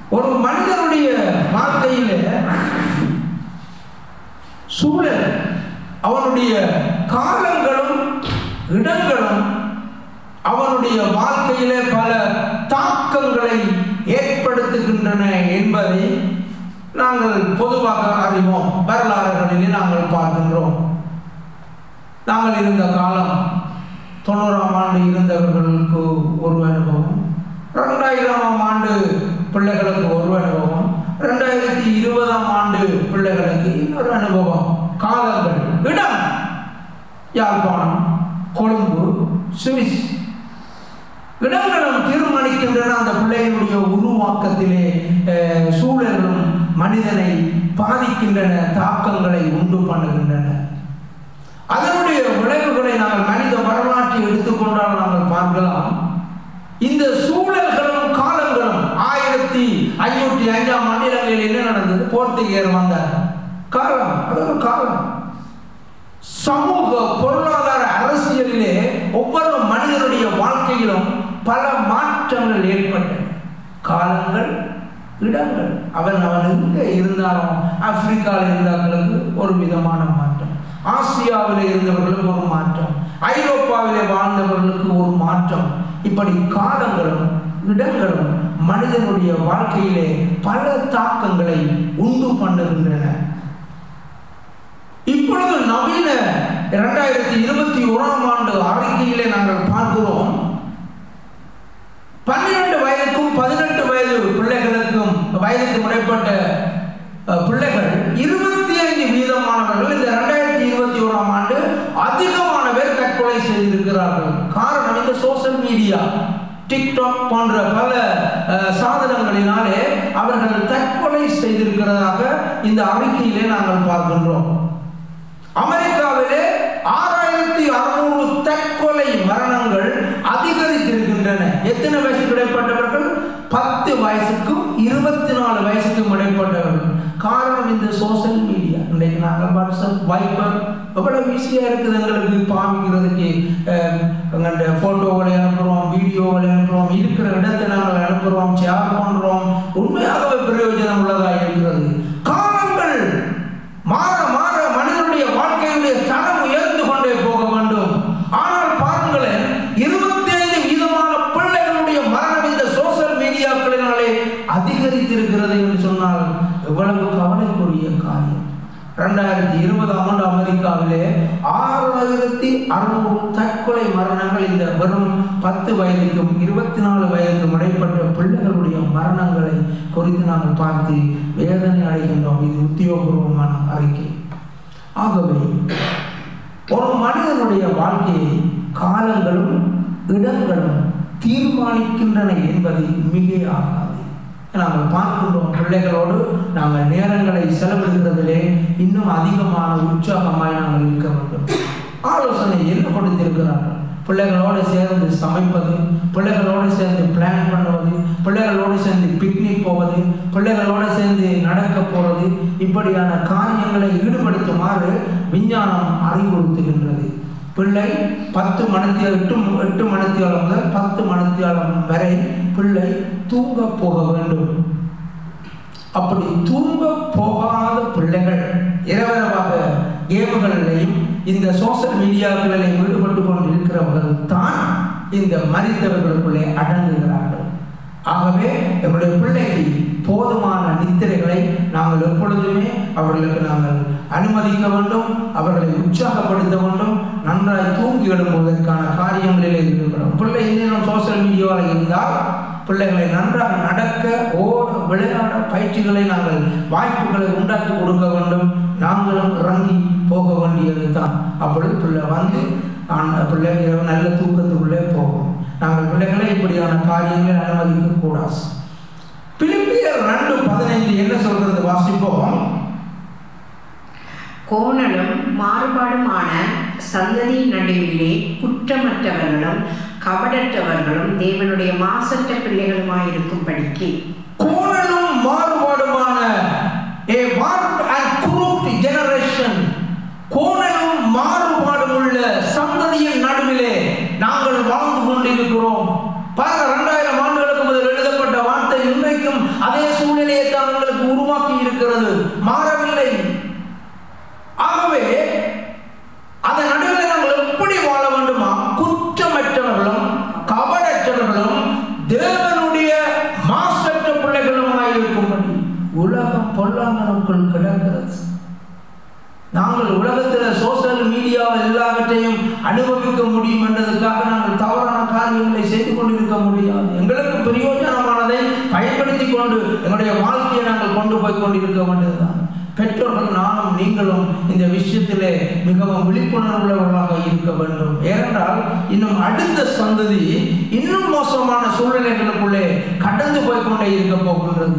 ஒரு மனிதனுடைய வாழ்க்கையில சூழல் அவனுடைய காலங்களும் இடங்களும் அவனுடைய வாழ்க்கையில பல தாக்கங்களை ஏற்படுத்துகின்றன என்பதை நாங்கள் பொதுவாக அறிவோம் வரலாறுகளிலே நாங்கள் பார்க்கின்றோம் நாங்கள் இருந்த காலம் தொண்ணூறாம் ஆண்டு இருந்தவர்களுக்கு ஒரு அனுபவம் ரெண்டாயிரமாம் ஆண்டு பிள்ளைகளுக்கு ஒரு அனுபவம் ரெண்டாயிரத்தி இருபதாம் ஆண்டு பிள்ளைகளுக்கு இன்னொரு அனுபவம் காலங்கள் இடம் யாழ்ப்பாணம் கொழும்பு சுவிஸ் இடங்களும் தீர்மானிக்கின்றன அந்த பிள்ளைகளுடைய உருவாக்கத்திலே அஹ், சூழலும் மனிதனை பாதிக்கின்றன தாக்கங்களை உண்டு பண்ணுகின்றன அதனுடைய விளைவுகளை நாங்கள் மனித வரலாற்றை எடுத்துக்கொண்டால் நாங்கள் பார்க்கலாம் இந்த சூழல்களும் காலங்களும் ஆயிரத்தி ஐநூற்றி ஐந்தாம் ஆண்டு இலங்கையில் என்ன நடந்தது போர்த்துகேயர் வந்தார் காலம் அது ஒரு காலம் சமூக பொருளாதார அரசியலிலே ஒவ்வொரு மனிதனுடைய வாழ்க்கையிலும் பல மாற்றங்கள் ஏற்பட்டன காலங்கள் இடங்கள் அவன் அவன் எங்கே இருந்தாலும் ஆப்பிரிக்காவில் இருந்தவர்களுக்கு ஒரு விதமான மாற்றம் ஆசியாவில் இருந்தவர்களுக்கு ஒரு மாற்றம் ஐரோப்பாவிலே வாழ்ந்தவர்களுக்கு ஒரு மாற்றம் இப்படி காலங்களும் இடங்களும் மனிதனுடைய வாழ்க்கையிலே பல தாக்கங்களை உண்டு பண்ணுகின்றன இப்பொழுது நவீன இரண்டாயிரத்தி இருபத்தி ஓராம் ஆண்டு அறிக்கையிலே நாங்கள் பார்க்கிறோம் பன்னிரண்டு வயதுக்கும் பதினெட்டு வயது பிள்ளைகளுக்கும் வயதுக்கு முறைப்பட்ட அஹ், பிள்ளைகள் இருபத்தி ஐந்து வீதமானவர்கள் இந்த இரண்டாயிரத்தி இருபத்தி ஓராம் ஆண்டு அதிகமான பேர் தற்கொலை செய்திருக்கிறார்கள் காரணம் இந்த சோஷியல் மீடியா டிக்டாக் போன்ற பல அஹ், சாதனங்களினாலே அவர்கள் தற்கொலை செய்திருக்கிறதாக இந்த அறிக்கையிலே நாங்கள் பார்க்கின்றோம் அமெரிக்காவிலே ஆறாயிரத்தி அறுநூறு தற்கொலை மரணங்கள் அதிகரித்திருக்கின்றன எத்தனை வயசுக்கு இடைப்பட்டவர்கள் பத்து வயசுக்கும் இருபத்தி நாலு வயசுக்கும் இடைப்பட்டவர்கள் காரணம் இந்த சோஷியல் மீடியா இன்றைக்கு நாங்கள் வாட்ஸ்அப் வைபர் எவ்வளவு ஈஸியாக இருக்குது எங்களுக்கு பாவிக்கிறதுக்கு அஹ், எங்கள்கிட்ட ஃபோட்டோகளை அனுப்புகிறோம் வீடியோகளை அனுப்புகிறோம் இருக்கிற இடத்தை நாங்கள் அனுப்புகிறோம் ஷேர் பண்ணுறோம் உண்மையாகவே பிரயோஜனம் உள்ளதாக இருக்கிறது காலங்கள் மாற மாற மனிதனுடைய வாழ்க்கையுடைய தரம் உயர்ந்து கொண்டே போக வேண்டும் ஆனால் பாருங்களேன் இருபத்தி ஐந்து வீதமான பிள்ளைகளுடைய மரணம் இந்த சோசியல் மீடியாக்களினாலே அதிகரித்திருக்கிறது என்று சொன்னால் எவ்வளவு கவலைக்குரிய காரியம் ரெண்டாயிரத்தி இருபதாம் ஆண்டு அமெரிக்காவிலே ஆறாயிரத்தி அறுநூறு தற்கொலை மரணங்கள் இந்த வெறும் பத்து வயதுக்கும் இருபத்தி நாலு வயதுக்கும் இடைப்பட்ட பிள்ளைகளுடைய மரணங்களை குறித்து நாங்கள் பார்த்து வேதனை அடைகின்றோம் இது உத்தியோகபூர்வமான அறிக்கை ஆகவே ஒரு மனிதனுடைய வாழ்க்கையை காலங்களும் இடங்களும் தீர்மானிக்கின்றன என்பது மிக ஆகாது நாங்கள் பார்க்கின்றோம் பிள்ளைகளோடு நாங்கள் நேரங்களை செலவிடுகிறதிலே இன்னும் அதிகமான உற்சாகமாய் நாங்கள் இருக்க வேண்டும் ஆலோசனை என்ன கொடுத்திருக்கிறார்கள் பிள்ளைகளோடு சேர்ந்து சமைப்பது பிள்ளைகளோடு சேர்ந்து பிளான் பண்ணுவது பிள்ளைகளோடு சேர்ந்து பிக்னிக் போவது பிள்ளைகளோடு சேர்ந்து நடக்க போவது இப்படியான காரியங்களை ஈடுபடுத்துமாறு விஞ்ஞானம் அறிவுறுத்துகின்றது பிள்ளை பத்து மணித்தியாலம் எட்டு எட்டு மணித்தியாலம் முதல் பத்து மணித்தியாலம் வரை பிள்ளை தூங்க போக வேண்டும் அப்படி தூங்க போகாத பிள்ளைகள் இரவரவாக கேமுகளிலையும் இந்த சோஷியல் மீடியாக்களில் ஈடுபட்டு கொண்டு இருக்கிறவர்கள் தான் இந்த மறித்தவர்களுக்குள்ளே அடங்குகிறார்கள் ஆகவே நம்முடைய பிள்ளைக்கு போதுமான நித்திரைகளை நாங்கள் எப்பொழுதுமே அவர்களுக்கு நாங்கள் அனுமதிக்க வேண்டும் அவர்களை உற்சாகப்படுத்த வேண்டும் நன்றாய் தூங்கி எழும்புவதற்கான காரியங்களிலே இருக்கிறோம் பிள்ளை இன்னும் சோஷியல் மீடியாவில் இருந்தால் பிள்ளைகளை நன்றாக நடக்க ஓட விளையாட பயிற்சிகளை நாங்கள் வாய்ப்புகளை உண்டாக்கி கொடுக்க வேண்டும் நாங்களும் இறங்கி போக வேண்டியது தான் அப்பொழுது பிள்ளை வந்து ஆண் பிள்ளை இரவு நல்ல தூக்கத்துக்குள்ளே போகும் நாங்கள் பிள்ளைகளை இப்படியான காரியங்களை அனுமதிக்க கூடாது பிலிப்பியர் ரெண்டு பதினைந்து என்ன சொல்றது வாசிப்போம் கோணலும் மாறுபாடுமான சந்ததி நடுவிலே குற்றமற்றவர்களும் கபடற்றவர்களும் தேவனுடைய மாசற்ற பிள்ளைகளுமாயிருக்கும்படிக்கு கோணலும் மாறுபாடுமான a warped and corrupt generation கோணலும் மாறுபாடும் உள்ள சந்ததியின் நடுவிலே நாங்கள் வாழ்ந்து கொண்டிருக்கிறோம் பாருங்க இரண்டாயிரம் ஆண்டுகளுக்கு முதல் எழுதப்பட்ட வார்த்தை இன்றைக்கும் அதே தேவனுடைய மாசற்ற பிள்ளைகளுமாய் இருக்கும்படி உலகம் பொல்லாங்கனுக்குள் கிடக்கிறது நாங்கள் உலகத்தில் சோசியல் மீடியா எல்லாவற்றையும் அனுபவிக்க முடியும் என்றதுக்காக நாங்கள் தவறான காரியங்களை செய்து கொண்டிருக்க முடியாது எங்களுக்கு பிரயோஜனமானதை பயன்படுத்தி கொண்டு எங்களுடைய வாழ்க்கையை நாங்கள் கொண்டு போய் கொண்டிருக்க வேண்டியதுதான் பெற்றோர்கள் நானும் நீங்களும் இந்த விஷயத்திலே மிகவும் விழிப்புணர்வுள்ளவர்களாக இருக்க வேண்டும் ஏனென்றால் இன்னும் அடுத்த சந்ததி இன்னும் மோசமான சூழ்நிலைகளுக்குள்ளே கடந்து போய் கொண்டே இருக்க போகின்றது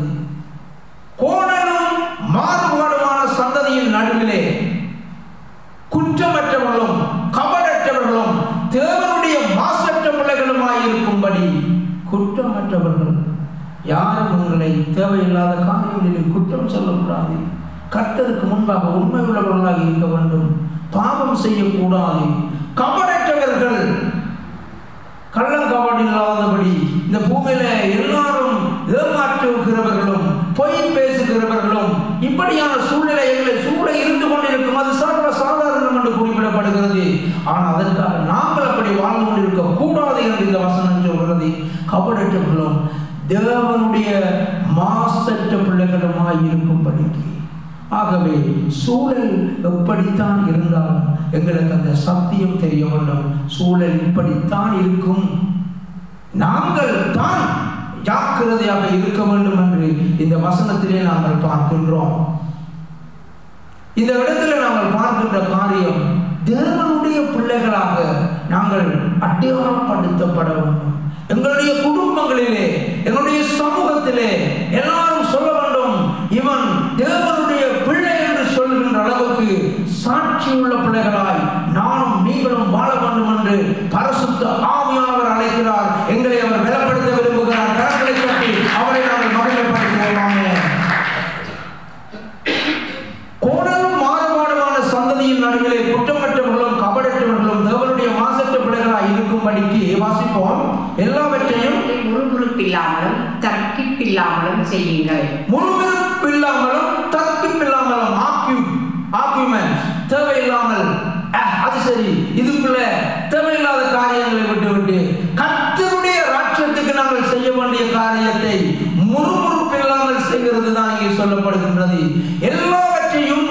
கோணலும் மாறுபாடுமான சந்ததியின் நடுவிலே குற்றமற்றவர்களும் கபடற்றவர்களும் தேவனுடைய மாசற்ற பிள்ளைகளுமாய் இருக்கும்படி குற்றமற்றவர்கள் யாரும் உங்களை தேவையில்லாத காரியங்களில் குற்றம் சொல்லக்கூடாது கர்த்தருக்கு முன்பாக உண்மை உள்ளவர்களாக இருக்க வேண்டும் பாவம் செய்யக்கூடாது கபடற்றவர்கள் கள்ளங்கபடி இல்லாதபடி இந்த பூமியில எல்லாரும் ஏமாற்றுகிறவர்களும் பொய் பேசுகிறவர்களும் இப்படியான சூழ்நிலைகளை சூழ இருந்து கொண்டிருக்கும் அது சர்வ சாதாரணம் என்று குறிப்பிடப்படுகிறது ஆனால் அதற்காக நாங்கள் அப்படி வாழ்ந்து கொண்டிருக்க கூடாது என்று இந்த வசனம் சொல்கிறது கபடற்றவர்களும் தேவனுடைய மாசற்ற பிள்ளைகளுமாய் இருக்கும்படிக்கு ஆகவே சூழல் எப்படித்தான் இருந்தாலும் எங்களுக்கு அந்த சத்தியம் தெரிய வேண்டும் சூழல் இப்படித்தான் இருக்கும் நாங்கள் தான் ஜாக்கிரதையாக இருக்க வேண்டும் என்று இந்த வசனத்திலே நாங்கள் பார்க்கின்றோம் இந்த இடத்துல நாங்கள் பார்க்கின்ற காரியம் தேவனுடைய பிள்ளைகளாக நாங்கள் அடையாளப்படுத்தப்பட வேண்டும் எங்களுடைய குடும்பங்களிலே எங்களுடைய சமூகத்திலே எல்லாரும் சொல்ல வேண்டும் இவன் தேவனுடைய பிள்ளை என்று சொல்கின்ற அளவுக்கு சாட்சி உள்ள பிள்ளைகளாய் நானும் நீங்களும் வாழ வேண்டும் என்று பரசுத்த ஆவியானவர் அழைக்கிறார் எங்களை அவர் பலப்படுத்த விரும்புகிறார் கரங்களை கட்டி அவரை நாங்கள் மகிழ்ப்படுத்துவோமாமே கோணலும் மாறுபாடுமான சந்ததியின் நடுவிலே குற்றமற்றவர்களும் கபடற்றவர்களும் தேவனுடைய மாசற்ற பிள்ளைகளாய் இருக்கும்படிக்கு வாசிப்போம் எல்லாவற்றையும் முறுமுறுப்பில்லாமலும் தர்க்கிப்பில்லாமலும் செய்யுங்கள் முழுமைப்பில்லாமலும் தர்க்கிப்பில்லாமலும் ஆக்யூ ஆக்யூமெண்ட் தேவையில்லாமல் அஹ், அது சரி இதுக்குள்ள தேவையில்லாத காரியங்களை விட்டு விட்டு கர்த்தருடைய ராட்சியத்துக்கு நாங்கள் செய்ய வேண்டிய காரியத்தை முறுமுறுப்பில்லாமல் செய்கிறது தான் இங்கே சொல்லப்படுகின்றது எல்லாவற்றையும்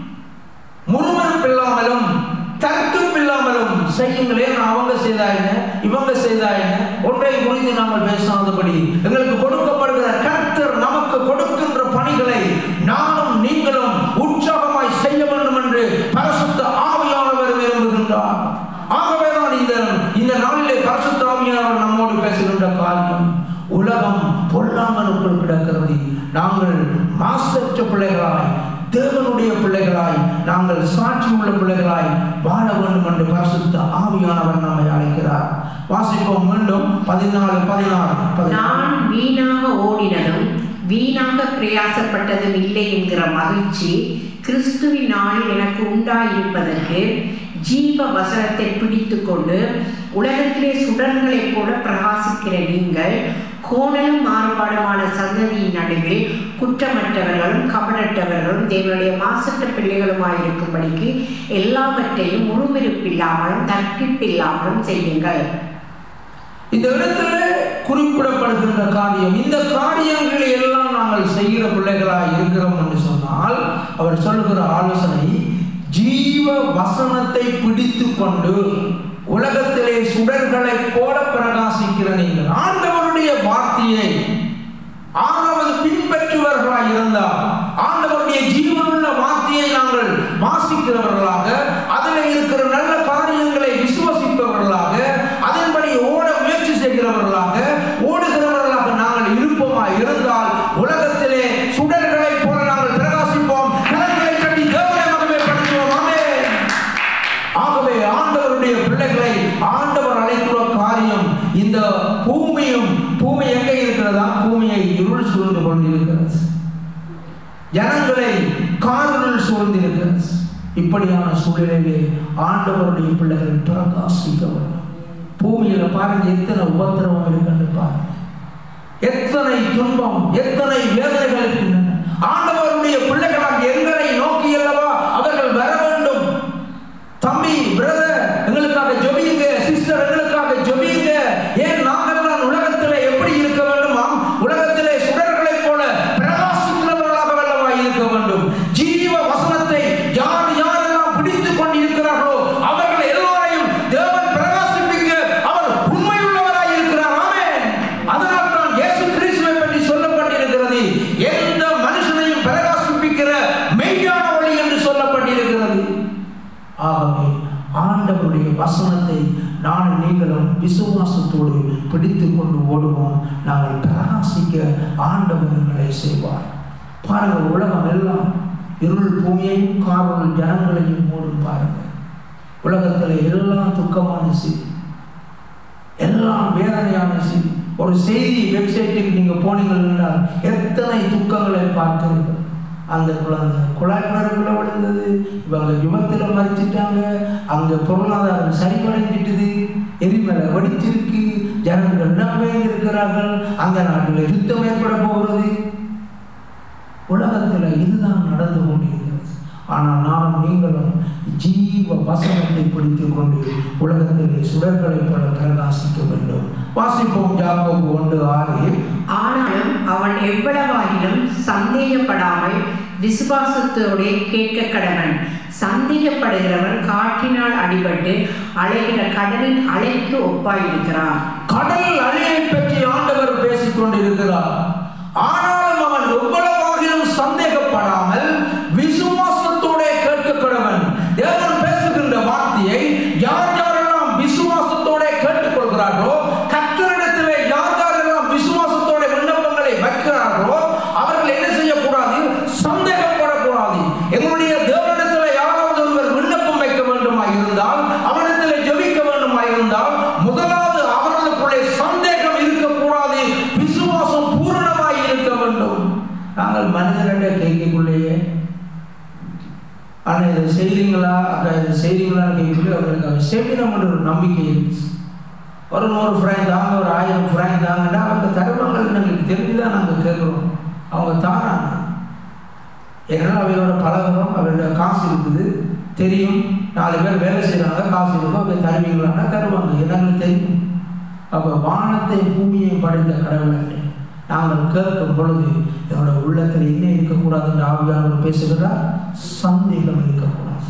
முறுமுறுப்பில்லாமலும் தர்க்கமில்லாமலும் செய்யுங்களேன் அவங்க செய்தா என்ன இவங்க செய்தா என்ன ஒன்றை குறித்து நாங்கள் பேசாதபடி எங்களுக்கு கொடுக்கப்படுகிற கர்த்தர் நமக்கு கொடுக்கின்ற பணிகளை நானும் நீங்களும் உற்சாகமாய் செய்ய வேண்டும் என்று பரிசுத்த ஆவியானவர் விரும்புகின்றார் ஆகவேதான் இந்த இந்த நாளிலே பரிசுத்த ஆவியானவர் நம்மோடு பேசுகின்ற காரியம் உலகம் பொல்லாங்கனுக்குள் கிடக்கிறது நாங்கள் மாசற்ற பிள்ளைகளாய் தேவனுடைய பிள்ளைகளாய் நாங்கள் சாட்சி உள்ள பிள்ளைகளாய் வாழ வேண்டும் என்று பரிசுத்த ஆவியானவர் நம்மை அழைக்கிறார் வாசிப்போம் மீண்டும் பதினாலு பதினாறு பதினாறு நான் வீணாக ஓடினதும் வீணாக பிரயாசப்பட்டதும் இல்லை என்கிற மகிழ்ச்சி கிறிஸ்துவின் நாளில் எனக்கு உண்டாயிருப்பதற்கு ஜீவ வசனத்தை பிடித்து கொண்டு உலகத்திலே சுடர்களைப் போல பிரகாசிக்கிற நீங்கள் கோணலும் மாறுபாடுமான சந்ததியின் நடுவில் குற்றமற்றவர்களும் கபடற்றவர்களும் தேவனுடைய மாசற்ற பிள்ளைகளுமாயிருக்கும்படிக்கு எல்லாவற்றையும் முழுமிருப்பில்லாமலும் தற்கிப்பில்லாமலும் செய்யுங்கள் இந்த இடத்துல குறிப்பிடப்படுகின்ற காரியம் இந்த காரியங்களை எல்லாம் நாங்கள் செய்கிற பிள்ளைகளாய் இருக்கிறோம் என்று சொன்னால் அவர் சொல்லுகிற ஆலோசனை ஜீவ வசனத்தை பிடித்து கொண்டு உலகத்திலே சுடர்களைப் போல பிரகாசிக்கிற நீங்கள் ஆண்டவருடைய வார்த்தையை ஆறாவது பின்பற்றுவர்களாய் இருந்தால் ஆண்டவருடைய ஜீவனுள்ள வார்த்தையை நாங்கள் வாசிக்கிறவர்களாக அதில் இருக்கிற நல்ல காரியங்களை விசுவசிப்பவர்களாக அதன்படி ஓட முயற்சி செய்கிறவர்களாக ஓடுகிறவர்களாக நாங்கள் இருப்போமா இருந்தால் உலகத்திலே சுடர்களைப் போல நாங்கள் பிரகாசிப்போம் கரங்களை கட்டி தேவனை மகிமைப்படுத்துவோம் ஆமென். ஆகவே ஆண்டவருடைய பிள்ளைகளை ஆண்டவர் அழைக்கிற காரியம் இந்த பூமியும் பூமி எங்கே இருக்கிறதா பூமியை இருள் சூழ்ந்து கொண்டிருக்கிறது ஜனங்களை காரிருள் சூழ்ந்திருக்கிறது இப்படியான சூழ்நிலையிலே ஆண்டவருடைய பிள்ளைகள் பிரகாசிக்க வேண்டும் பூமியில பாருங்க எத்தனை உபத்திரவம் இருக்குன்னு பாருங்க எத்தனை துன்பம் எத்தனை வேதனைகள் இருக்கின்றன ஆண்டவருடைய பிள்ளைகளாக எங்களை நோக்கி அல்லவா அவர்கள் வர வேண்டும் தம்பி பிரதர் எங்களுக்காக ஜெபியுங்க சிஸ்டர் எங்களுக்காக ஜெபியுங்க ஏன் நாங்கள் தான் உலகத்தில் எப்படி வசனத்தை நானும் நீங்களும் விசுவாசத்தோடு பிடித்து கொண்டு ஓடுவோம் நாங்கள் பிரகாசிக்க ஆண்டவர் எங்களை செய்வார் பாருங்கள் உலகம் எல்லாம் இருள் பூமியையும் காவல் ஜனங்களையும் மூடும் பாருங்கள் உலகத்தில் எல்லாம் துக்கமான செய்தி எல்லாம் வேதனையான செய்தி ஒரு செய்தி வெப்சைட்டுக்கு நீங்க போனீங்கள் என்றால் எத்தனை துக்கங்களை பார்க்கிறீர்கள் அந்த குழந்தை குழாய் கிணறுக்குள்ள விழுந்தது இவங்க விபத்தில் மறிச்சிட்டாங்க அங்க பொருளாதாரம் சரிவடைஞ்சிட்டுது எரிமலை வெடிச்சிருக்கு ஜனங்கள் இடம்பெயர்ந்து இருக்கிறார்கள் அந்த நாட்டில் யுத்தம் ஏற்பட போகிறது உலகத்தில் இதுதான் நடந்து கொண்டிருக்கிறது ஆனால் நானும் நீங்களும் ஜீவ வசனத்தை பிடித்துக் கொண்டு உலகத்திலே சுடர்களை போல பிரகாசிக்க வேண்டும் வாசிப்போம் ஜாக்கோபு ஒன்று ஆறு ஆனாலும் அவன் எவ்வளவாகிலும் சந்தேகப்படாமல் விசுவாசத்தோடே கேட்க கடவன் சந்தேகப்படுகிறவன் காற்றினால் அடிபட்டு அலைகிற கடலின் அலைக்கு ஒப்பாயிருக்கிறான் கடல் அழியை பற்றி ஆண்டவர் பேசிக் கொண்டிருக்கிறார் ஆனாலும் அவன் எவ்வளவாகிலும் சந்தேகப்படாமல் விசுவாசத்தோட கேட்க கடவன் தேவன் பேசுகின்ற வார்த்தையை யார் யாரெல்லாம் விசுவாசத்தோட கேட்டுக்கொள்கிறார்களோ கத்தரிடத்திலே யார் யாரெல்லாம் விசுவாசத்தோட விண்ணப்பங்களை வைக்கிறார்களோ அவர்கள் என்ன செய்யக்கூடாது சந்தேகப்படக்கூடாது எங்களுடைய தேவனிடத்தில் யாராவது ஒருவர் விண்ணப்பம் வைக்க வேண்டுமா இருந்தால் அவனிடத்தில் ஜெபிக்க வேண்டுமா இருந்தால் முதலாவது அவர்களுக்குள்ளே சந்தேகம் இருக்கக்கூடாது விசுவாசம் பூரணமாய் இருக்க வேண்டும் நாங்கள் மனிதனிட கைக்குள்ளேயே ஆனால் இதை செய்றீங்களா அக்கா இதை செய்றீங்களான்னு கேட்கல அவர்களுக்கு அவன் செய்யணும்ன்ற ஒரு நம்பிக்கை இருக்கு ஒரு நூறு ஃப்ரைன் தாங்க ஒரு ஆயிரம் ஃப்ரைன் தாங்கன்னா அவங்க தருவங்கள் எங்களுக்கு தெரிஞ்சுதான் நாங்கள் கேட்குறோம் அவங்க தானாங்க ஏன்னா அவையோட பழகுறோம் அவரோட காசு இருக்குது தெரியும் நாலு பேர் வேலை செய்கிறாங்க காசு இருக்கும் அவங்க தருவீங்களான்னா தருவாங்க எனக்கு தெரியும் அப்போ வானத்தை பூமியை படைத்த கடவுளை நாங்கள் கேட்கும் பொழுது என்னோட உள்ளத்தில் என்ன இருக்கக்கூடாது என்று ஆவியானவர் பேசுகிறார் சந்தேகம் இருக்கக்கூடாது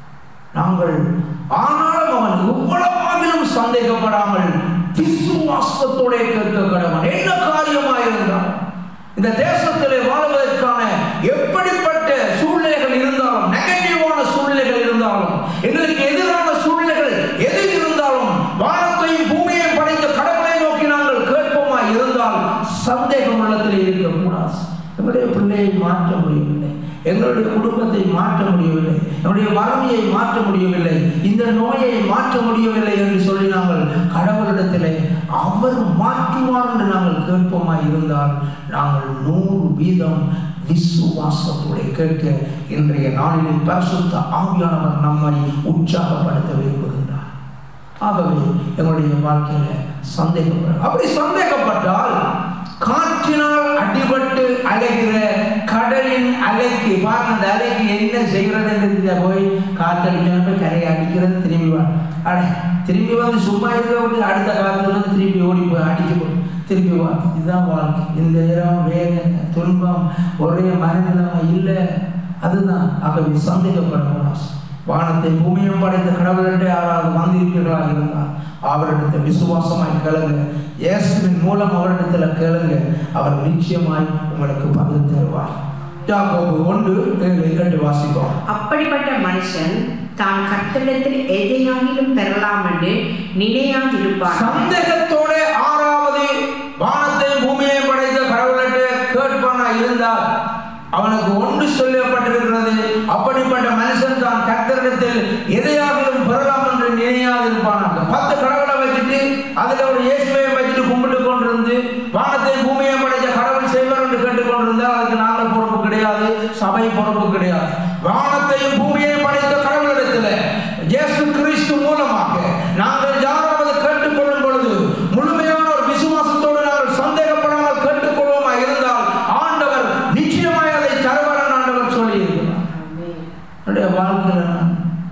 நாங்கள் ஆனாலும் அவன் எவ்வளவாகிலும் சந்தேகப்படாமல் விசுவாசத்தோட கேட்க கடவன் என்ன காரியமாயிருந்தான் இந்த தேசத்திலே வாழ்வதற்கான எப்படிப்பட்ட சூழ்நிலைகள் இருந்தாலும் நெகட்டிவான சூழ்நிலைகள் இருந்தாலும் எங்களுக்கு எதிரான சூழ்நிலைகள் எது இருந்தாலும் வானத்தையும் பூமியையும் படைத்த கடவுளை நோக்கி நாங்கள் கேட்போமா இருந்தால் சந்தேகம் உள்ளத்தில் இருக்கக்கூடாது எங்களுடைய பிள்ளையை மாற்ற முடியவில்லை எங்களுடைய குடும்பத்தை மாற்ற முடியவில்லை என்னுடைய வறுமையை மாற்ற முடியவில்லை இந்த நோயை மாற்ற முடியவில்லை என்று சொல்லி நாங்கள் கடவுளிடத்திலே அவர் மாற்றுவார் என்று நாங்கள் கேட்போமா இருந்தால் நாங்கள் நூறு வீதம் விசுவாசத்தோടെ கேட்க இன்றைய நாளிலே பரிசுத்த ஆவியானவர் நம்மை உற்சாகப்படுத்த விரும்புகின்றார் ஆகவே எங்களுடைய வாழ்க்கையில சந்தேகப்பட அப்படி சந்தேகப்பட்டால் காற்றினால் அடிபட்டு அலைகிற கடலின் அலைக்கு பாருங்க அந்த அலைக்கு என்ன செய்கிறது என்று போய் காற்றடிக்கணும் போய் கரையை அடிக்கிறது திரும்பி வா அட திரும்பி வந்து சும்மா இருக்க அடுத்த காலத்துல வந்து திரும்பி ஓடி போய் அடிச்சு போய் திரும்பி வா இதுதான் வாழ்க்கை இந்த நேரம் வேதனை துன்பம் ஒரே மனநிலைமை இல்லை அதுதான் ஆகவே சந்தேகப்படக்கூடாது வானத்தை பூமியும் படைத்த கடவுளிட்ட யாராவது வந்திருப்பீர்களாக இருந்தால் அவரிடத்தை விசுவாசமாய் கேளுங்க இயேசுவின் மூலம் அவரிடத்தில் கேளுங்க அவர் நிச்சயமாய் உங்களுக்கு பதில் தருவார் யாக்கோபு ஒன்று ஏழு எட்டு வாசிப்போம் அப்படிப்பட்ட மனுஷன் தான் கர்த்தரிடத்தில் எதையாகிலும் பெறலாம் என்று நினையாதிருப்பான் சந்தேகத்தோட ஆறாவது வானத்தை பூமியை படைத்த கடவுளிட்ட கேட்பானா இருந்தால் அவனுக்கு ஒன்று சொல்லப்பட்டிருக்கிறது அப்படிப்பட்ட மனுஷன் தான் கர்த்தரிடத்தில் எதையாகிலும் பெறலாம் என்று நினையாதிருப்பானாங்க பத்து கடவுளை வச்சுட்டு அதுல ஒரு இயேசுவை வச்சுட்டு கும்பிட்டு கொண்டிருந்து வானத்தை பூமியை படைத்த கடவுள் செய்வார் என்று கேட்டுக்கொண்டிருந்தால் அதுக்கு நாங்கள் பொறுப்பு கிடையாது சபை பொறுப்பு கிடையாது வானத்தையும் பூமியையும் படைத்த கடவுளிடத்தில் இயேசு கிறிஸ்து மூலமாக நாங்கள் யாராவது கேட்டுக்கொள்ளும் பொழுது முழுமையான ஒரு விசுவாசத்தோடு நாங்கள் சந்தேகப்படாமல் கேட்டுக்கொள்வோமா இருந்தால் ஆண்டவர் நிச்சயமாய் அதை தருவார் ஆண்டவர் சொல்லி இருக்கிறார் என்னுடைய வாழ்க்கையில் நான்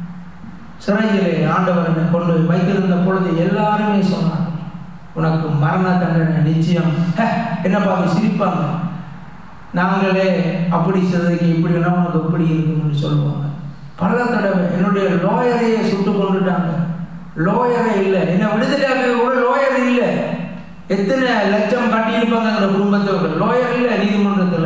சிறையிலே ஆண்டவர் என்னை கொண்டு போய் வைத்திருந்த பொழுது எல்லாருமே சொன்னாங்க உனக்கு மரண தண்டனை நிச்சயம் ஹே, என்ன பார்த்து சிரிப்பாங்க நாங்களே அப்படி செய்ததுக்கு இப்படின்னா உனக்கு எப்படி இருக்கும்னு சொல்லுவாங்க பல தடவை என்னுடைய லோயரையே சுட்டு கொண்டுட்டாங்க லோயரே இல்லை என்ன விடுதலையாக கூட லோயர் இல்லை எத்தனை லட்சம் கட்டியிருப்பாங்க அந்த குடும்பத்தவர்கள் லோயர் இல்லை நீதிமன்றத்தில்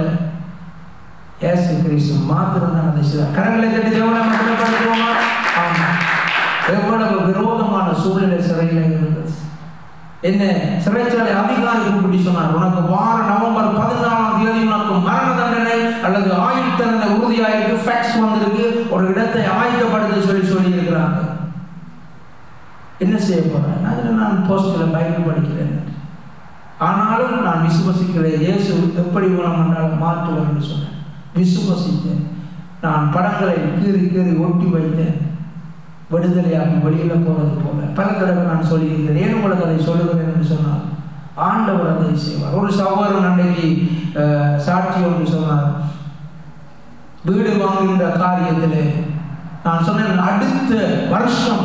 ஏசு கிறிஸ்து மாத்திரம் தான் அதை செய்தார் கரங்களை கட்டி தேவனை மட்டுமே படிப்போமா ஆமா எவ்வளவு விரோதமான சூழ்நிலை சிறையில் இருந்தது என்ன சிறைச்சாலை அதிகாரி கூப்பிட்டு சொன்னார் உனக்கு வார நவம்பர் பதினாலாம் தேதி உனக்கு மரண தண்டனை அல்லது ஆயுள் தண்டனை உறுதியாயிருக்கு ஃபேக்ஸ் வந்திருக்கு ஒரு இடத்தை ஆயத்தப்படுத்த சொல்லி சொல்லி இருக்கிறாங்க என்ன செய்ய போறேன் அதில் நான் போஸ்டில் பைபிள் படிக்கிறேன் ஆனாலும் நான் விசுவசிக்கிறேன் இயேசு எப்படி குணம் என்றாலும் மாற்றுவேன் என்று சொன்னேன் விசுவசித்தேன் நான் படங்களை கீறி கீறி ஒட்டி வைத்தேன் விடுதலையாகி வெளியில் போறது போல பல தடவை நான் சொல்லியிருக்கிறேன் ஏன் உங்களுக்கு அதை சொல்லுகிறேன் என்று சொன்னால் ஆண்டவர் அதை செய்வார் ஒரு சகோதரன் அன்றைக்கு அஹ், சாட்சி ஒன்று சொன்னார் வீடு வாங்குகின்ற காரியத்திலே நான் சொன்னேன் அடுத்த வருஷம்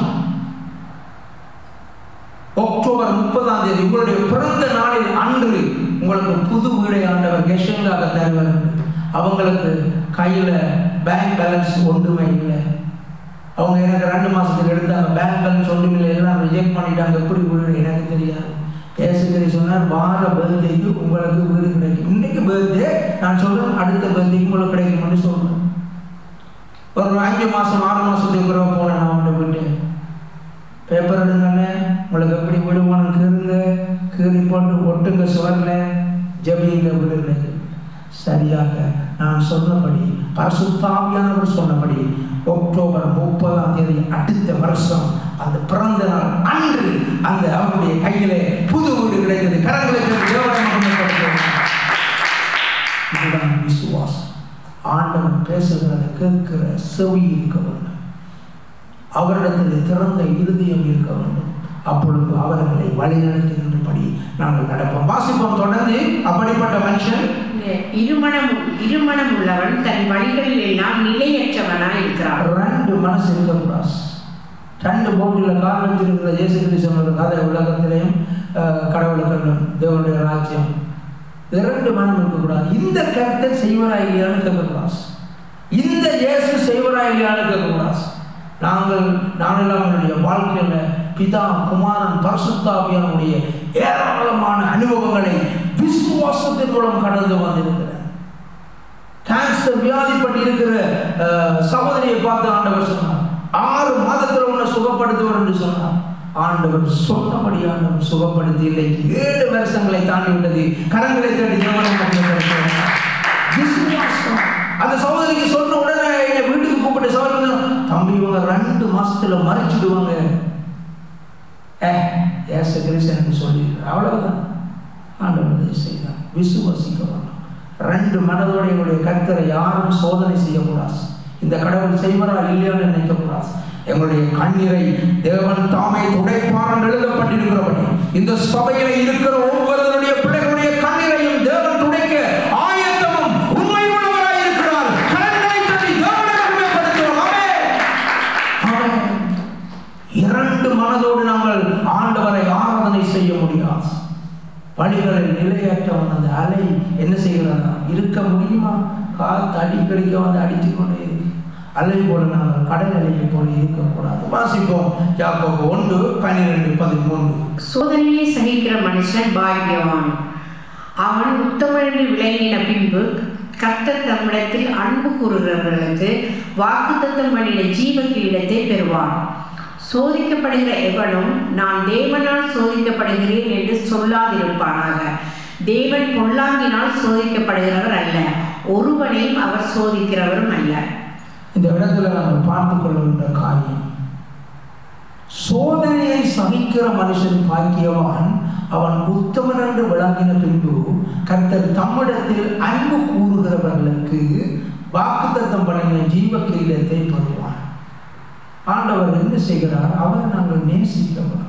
அக்டோபர் முப்பதாம் தேதி உங்களுடைய பிறந்த நாளில் அன்று உங்களுக்கு புது வீடை ஆண்டவர் கெஷங்களாக தருவார் என்று. அவங்களுக்கு கையில பேங்க் பேலன்ஸ் ஒன்றுமே இல்லை அவங்க எனக்கு ரெண்டு மாசத்துக்கு எடுத்தாங்க பேங்க் பேலன்ஸ் ஒன்றுமே இல்லை எல்லாம் ரிஜெக்ட் பண்ணிட்டாங்க எப்படி வீடு எனக்கு தெரியாது ஏசுகிரி சொன்னார் வார பர்த்டேக்கு உங்களுக்கு வீடு கிடைக்கும் இன்னைக்கு பர்த்டே நான் சொல்றேன் அடுத்த பர்த்டேக்கு உங்களுக்கு கிடைக்கும்னு சொல்றேன் ஒரு அஞ்சு மாசம் ஆறு மாசத்துக்கு பிறகு போனேன் நான் அவன்கிட்ட போயிட்டு பேப்பர் எடுங்கண்ணே உங்களுக்கு எப்படி விடுமானம் கீறுங்க கீறி போட்டு ஒட்டுங்க சுவரில் ஜபியுங்க விடுங்க சரியாக நான் சொன்னபடி பரிசுத்தாவியானவர் சொன்னபடி அக்டோபர் முப்பதாம் தேதி அடுத்த வருஷம் அந்த பிறந்த நாள் அன்று அந்த அவருடைய கையிலே புது வீடு கிடைத்தது கரங்களை தட்டி தேவனை மகிமைப்படுத்துவோம். இதுதான் விசுவாசம் ஆண்டவன் பேசுகிறத கேட்கிற செவி இருக்க வேண்டும் அவரிடத்தில் திறந்த இருதயம் இருக்க வேண்டும் அப்பொழுது அவர்களை வழிநடத்துகின்றபடி நாங்கள் நடப்போம் வாசிப்போம் தொடர்ந்து அப்படிப்பட்ட மனுஷன் இருமணம் இருமணம் உள்ளவன் தன் வழிகளில் எல்லாம் நிலையற்றவனாய் இருக்கிறான் ரெண்டு மனசு இருக்கக்கூடாது ரெண்டு போட்டில் கால் வச்சிருக்கிற இயேசு கிருஷ்ணனோட கதை உலகத்திலையும் அஹ், கடவுளுக்கு தேவனுடைய ராஜ்யம் இரண்டு மனம் இருக்கக்கூடாது இந்த கருத்தை செய்வரா இல்லையான்னு கேட்கக்கூடாது இந்த இயேசு செய்வரா இல்லையான்னு கேட்கக்கூடாது நாங்கள் நானெல்லாம் என்னுடைய வாழ்க்கையில பிதா குமாரன் பரிசுத்தாவியானுடைய ஏராளமான அனுபவங்களை விசுவாசத்தின் மூலம் கடந்து வந்திருக்கிறேன் கேன்சர் வியாதிப்பட்டு இருக்கிற அஹ், சகோதரியை பார்த்து ஆண்டவர் சொன்னார் ஆறு மாதத்துல உன்னை சுகப்படுத்துவர் என்று சொன்னார் ஆண்டவர் சொன்னபடி ஆண்டவர் சுகப்படுத்தி இல்லை ஏழு வருஷங்களை தாண்டி விட்டது கரங்களை தேடி தேவனை மகிமைப்படுத்துகிறார். விசுவாசம் அந்த சகோதரிக்கு சொன்ன உடனே என்னை வீட்டுக்கு கூப்பிட்டு சகோதரி தம்பி இவங்க ரெண்டு மாசத்துல மறைச்சிடுவாங்க ஏ ஏசு கிறிஸ்தனுக்கு சொல்லி அவ்வளவுதான் ஆண்டவர் இதை செய்தார் விசுவாசிக்க வேண்டும் ரெண்டு மனதோட எங்களுடைய கர்த்தரை யாரும் சோதனை செய்யக்கூடாது இந்த கடவுள் செய்வரா இல்லையான்னு நினைக்கக்கூடாது எங்களுடைய கண்ணீரை தேவன் தாமே துடைப்பார் என்று எழுதப்பட்டிருக்கிறபடி இந்த சபையில இருக்கிற ஒவ்வொருவருடைய பிள்ளைகளுடைய கண்ணீரையும் தேவன் துடைக்க ஆயத்தமும் உண்மை உள்ளவராய் இருக்கிறார் கரங்களை தட்டி தேவனை மகிமைப்படுத்துவோம் ஆமென். ஆமென். இரண்டு மனதோடு நாங்கள் ஆண்டவரை ஆராதனை செய்ய முடியாது வழிகளில் நிலையற்றவன் அந்த அலை என்ன செய்கிறதா இருக்க முடியுமா காத்து அடிக்கடிக்க வந்து அடித்து கொண்டே இருக்கு அலை போல நாங்கள் கடல் அலையை போல இருக்கக்கூடாது வாசிப்போம் யாக்கோபு ஒன்று பன்னிரெண்டு பதிமூன்று சோதனையை சகிக்கிற மனுஷன் பாக்கியவான் அவன் உத்தமன் என்று விளங்கின பின்பு கர்த்தர் தம்மிடத்தில் அன்பு கூறுகிறவர்களுக்கு வாக்குத்தத்தம் பண்ணின ஜீவ கிரீடத்தை பெறுவான் சோதிக்கப்படுகிற எவனும் நான் தேவனால் சோதிக்கப்படுகிறேன் என்று சொல்லாதிருப்பானாக தேவன் பொல்லாங்கினால் சோதிக்கப்படுகிறவர் அல்ல ஒருவனையும் அவர் சோதிக்கிறவரும் அல்ல இந்த இடத்துல நாங்கள் பார்த்து கொள்கின்ற காரியம் சோதனையை சகிக்கிற மனுஷன் பாக்கியவான் அவன் உத்தமன் என்று விளங்கின பின்பு கர்த்தர் தம்மிடத்தில் அன்பு கூறுகிறவர்களுக்கு வாக்குத்தத்தம் பண்ணின ஜீவ கிரீடத்தை பெறுவான் ஆண்டவர் என்ன செய்கிறார் அவர் நாங்கள் நேசிக்கிறோம்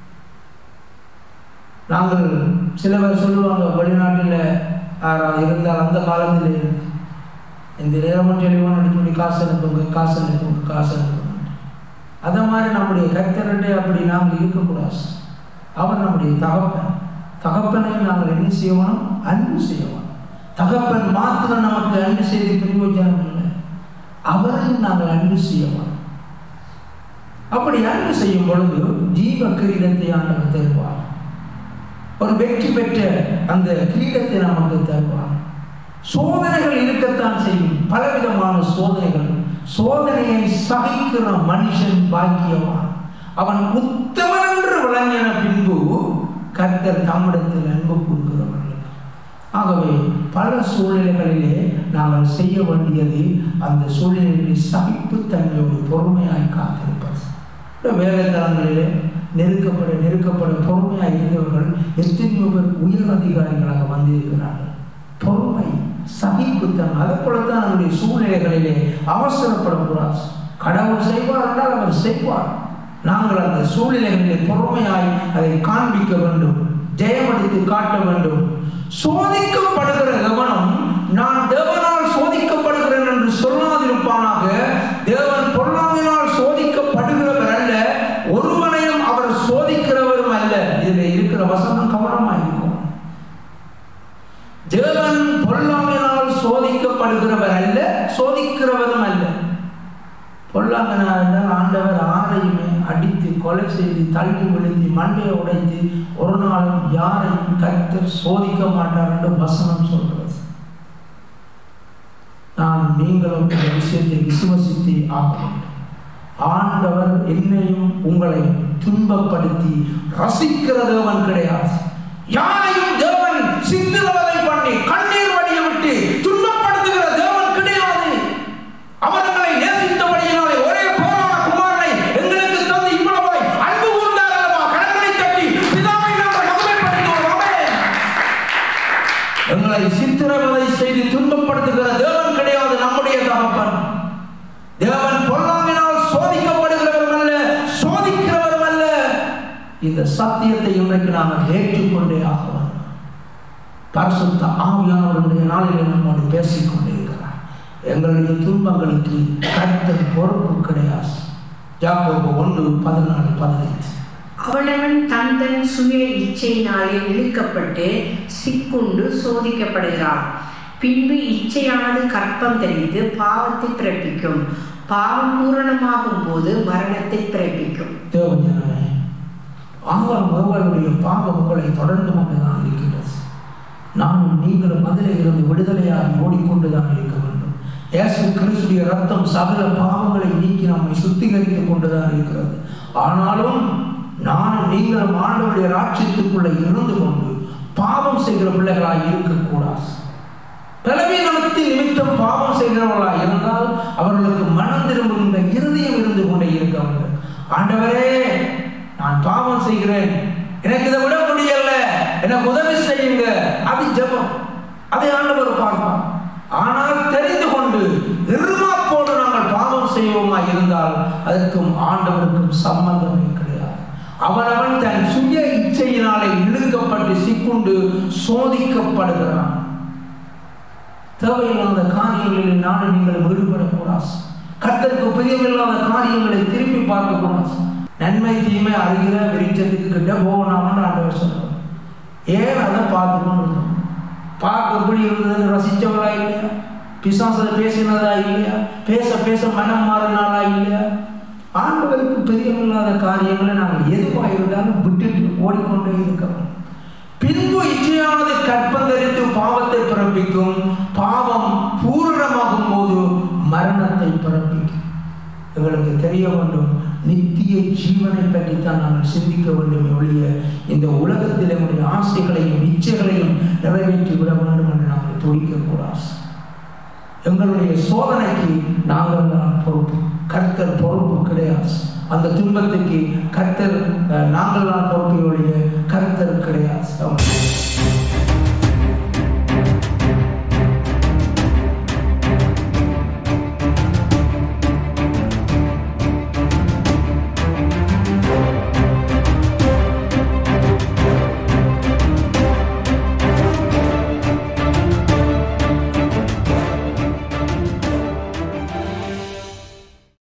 நாங்கள் சில பேர் சொல்லுவாங்க வெளிநாட்டில் யாராவது இருந்தால் அந்த காலத்தில் இந்த நேரமும் டெலிஃபோன் அடிக்கடி காசு அனுப்புங்க காசு அனுப்புங்க காசு அனுப்புங்க அதை மாதிரி நம்முடைய கர்த்தரண்டே அப்படி நாங்கள் இருக்கக்கூடாது அவர் நம்முடைய தகப்பன் தகப்பனை நாங்கள் என்ன செய்யணும் அன்பு செய்யணும் தகப்பன் மாத்திரம் நமக்கு அன்பு செய்து பிரயோஜனம் இல்லை அவரையும் நாங்கள் அன்பு செய்யணும் அப்படி அன்பு செய்யும் பொழுது ஜீவ கிரீடத்தை ஆண்டவர் தருவார் ஒரு வெற்றி பெற்ற அந்த கிரீடத்தை நமக்கு தருவார் சோதனைகள் இருக்கத்தான் செய்யும் பலவிதமான சோதனைகள் சோதனையை சகிக்கிற மனுஷன் பாக்கியவான் அவன் உத்தமன் என்று விளங்கின பின்பு கர்த்தர் தம்மிடத்தில் அன்பு கூறுகிறவர்கள் ஆகவே பல சூழ்நிலைகளிலே நாங்கள் செய்ய வேண்டியது அந்த சூழ்நிலைகளில் சகிப்புத்தன்மையோடு பொறுமையாய் காத்திருப்பது இந்த வேலைத்தலங்களிலே நெருக்கப்பட நெருக்கப்பட பொறுமையாக இருந்தவர்கள் எத்தனையோ பேர் உயர் அதிகாரிகளாக வந்திருக்கிறார்கள் பொறுமை சகிப்புத்தன்மை அதை போலத்தான் நம்முடைய சூழ்நிலைகளிலே அவசரப்படக்கூடாது கடவுள் செய்வார் என்றால் அவர் செய்வார் நாங்கள் அந்த சூழ்நிலைகளிலே பொறுமையாய் அதை காண்பிக்க வேண்டும் ஜெயமடித்து காட்ட வேண்டும் சோதிக்கப்படுகிற கவனம் நான் தேவனால் சோதிக்கப்படுகிறேன் என்று சொல்லாதிருப்பானாக தேவன் பொருளாவினால் சோதிக்கப்படுகிறவர் அல்ல ஒருவனையும் அவர் சோதிக்கிறவரும் அல்ல இதில் இருக்கிற வசனம் கவனமாக இருக்கும் தேவன் பொருளாவினால் சோதிக்கப்படுகிறவர் அல்ல சோதிக்கிறவரும் அல்ல பொல்லாங்கனார் என்றால் ஆண்டவர் ஆரையுமே அடித்து கொலை செய்து தள்ளி விழுத்தி மண்டையை உடைத்து ஒரு நாளும் யாரையும் கர்த்தர் சோதிக்க மாட்டார் என்று வசனம் சொல்கிறது நான் நீங்களும் இந்த விஷயத்தை விசுவசித்து ஆக வேண்டும் ஆண்டவர் என்னையும் உங்களை துன்பப்படுத்தி ரசிக்கிற தேவன் கிடையாது யாரையும் தேவன் சித்திரவதை பண்ணி கண்ணீர் வடிய விட்டு துன்பப்படுத்துகிற தேவன் கிடையாது அவர்களை நேசித்தபடியினாலே ஒரே போரான குமாரனை எங்களுக்கு தந்து இவ்வளவாய் அன்பு கூர்ந்தார் அல்லவா கடற்கரை தட்டி பிதாவை நாங்கள் மகிமைப்படுத்துவோம் ஆமென். எங்களை சித்திரவதை செய்து துன்பப்படுத்துகிற தேவன் கிடையாது நம்முடைய தகப்பன் தேவன் பொல்லாங்கினால் சோதிக்கப்படுகிறவரும் அல்ல சோதிக்கிறவரும் அல்ல இந்த சத்தியத்தை இன்றைக்கு நாங்கள் ஏற்றுக்கொண்டே ஆக வேண்டும் பரிசுத்த ஆவியானவருடைய நாளிலே நம்மோடு பேசிக்கொண்டே இருக்கிறார் எங்களுடைய துன்பங்களுக்கு கர்த்தர் பொறுப்பு கிடையாது யாக்கோபு ஒன்று பதினாலு பதினைந்து அவனவன் தன் தன் சுய இச்சையினாலே இழுக்கப்பட்டு சிக்குண்டு சோதிக்கப்படுகிறான் பின்பு இச்சையானது கற்பம் தெரிந்து பாவத்தை பிறப்பிக்கும் பாவம் பூரணமாகும் போது மரணத்தை பிறப்பிக்கும் தேவஜனமே ஆவார் ஒருவருடைய பாவம் உங்களை தொடர்ந்து கொண்டுதான் இருக்கின்றது நானும் நீங்களும் அதிலே இருந்து விடுதலையாகி ஓடிக்கொண்டுதான் இருக்க வேண்டும் இயேசு கிறிஸ்துடைய ரத்தம் சகல பாவங்களை நீக்கி நம்மை சுத்திகரித்துக் கொண்டுதான் இருக்கிறது ஆனாலும் நானும் நீங்களும் ஆண்டவருடைய ராட்சியத்துக்குள்ளே இருந்து கொண்டு பாவம் செய்கிற பிள்ளைகளாய் இருக்கக்கூடாது பலவீனத்தின் நிமித்தம் பாவம் செய்கிறவர்களாக இருந்தால் அவர்களுக்கு மனம் திரும்புகின்ற இருதயம் இருந்து கொண்டே இருக்க வேண்டும் ஆண்டவரே நான் பாவம் செய்கிறேன் எனக்கு இதை விட முடியல எனக்கு உதவி செய்யுங்க அது ஜெபம் அதை ஆண்டவர் பார்ப்பார் ஆனால் தெரிந்து கொண்டு நிர்மாப்போடு நாங்கள் பாவம் செய்வோமா இருந்தால் அதற்கும் ஆண்டவருக்கும் சம்பந்தமே கிடையாது அவனவன் தன் சுய இச்சையினாலே இழுக்கப்பட்டு சிக்குண்டு சோதிக்கப்படுகிறான் தேவையில்லாத காரியங்களில் நானும் நீங்கள் ஈடுபடக்கூடாது கர்த்தருக்கு பிரியமில்லாத காரியங்களை திரும்பி பார்க்கக்கூடாது நன்மை தீமை அறிகிற வெளிச்சத்துக்கு கிட்ட போகணாமன்னு ஆண்டவர் சொல்றார் ஏன் அதை பார்த்துக்கணும் இருந்தோம் பார்க்க எப்படி இருந்ததுன்னு ரசிச்சவளா இல்லையா பிசாசை பேசினதா இல்லையா பேச பேச மனம் மாறினாலா இல்லையா ஆண்டவருக்கு பிரியமில்லாத காரியங்களை நாங்கள் எதுவாக இருந்தாலும் விட்டுட்டு ஓடிக்கொண்டே இருக்கிறோம் பின்பு இச்சையானது கற்பந்தரித்து பாவத்தை பிறப்பிக்கும் பாவம் பூரணமாகும் போது மரணத்தை பிறப்பிக்கும் எங்களுக்கு தெரிய வேண்டும் நித்திய ஜீவனை பற்றித்தான் நாங்கள் சிந்திக்க வேண்டும் ஒழிய இந்த உலகத்தில் நம்முடைய ஆசைகளையும் இச்சைகளையும் நிறைவேற்றி விட வேண்டும் என்று நாங்கள் துடிக்கக்கூடாது எங்களுடைய சோதனைக்கு நாங்கள் தான் பொறுப்பு கர்த்தர் பொறுப்பு கிடையாது அந்த துன்பத்துக்கு கர்த்தர் அஹ், நாங்கள் தான் பொறுப்பை ஒழிய கர்த்தர் கிடையாது